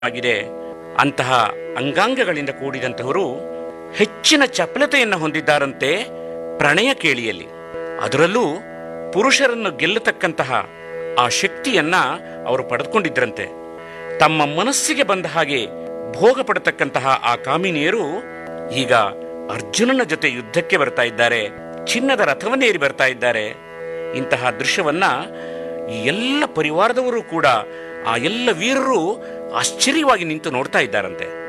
ಆಗಿದೆ ಅಂತಹ ಅಂಗಾಂಗಗಳಿಂದ ಕೂಡಿದಂತಹವರು ಹೆಚ್ಚಿನ ಚಪಲತೆಯನ್ನು ಹೊಂದಿದ್ದಾರಂತೆ ಪ್ರಣಯ ಕೇಳಿಯಲ್ಲಿ ಅದರಲ್ಲೂ ಪುರುಷರನ್ನು ಗೆಲ್ಲತಕ್ಕಂತಹ ಆ ಶಕ್ತಿಯನ್ನ ಅವರು ಪಡೆದುಕೊಂಡಿದ್ರಂತೆ ತಮ್ಮ ಮನಸ್ಸಿಗೆ ಬಂದ ಹಾಗೆ ಭೋಗ ಪಡತಕ್ಕಂತಹ ಆ ಕಾಮಿನಿಯರು ಈಗ ಅರ್ಜುನನ ಜೊತೆ ಯುದ್ಧಕ್ಕೆ ಬರ್ತಾ ಇದ್ದಾರೆ ಚಿನ್ನದ ರಥವನ್ನೇರಿ ಬರ್ತಾ ಇದ್ದಾರೆ ಇಂತಹ ದೃಶ್ಯವನ್ನ ಈ ಎಲ್ಲ ಪರಿವಾರದವರು ಕೂಡ ಆ ಎಲ್ಲ ವೀರರು ಆಶ್ಚರ್ಯವಾಗಿ ನಿಂತು ನೋಡ್ತಾ ಇದ್ದಾರಂತೆ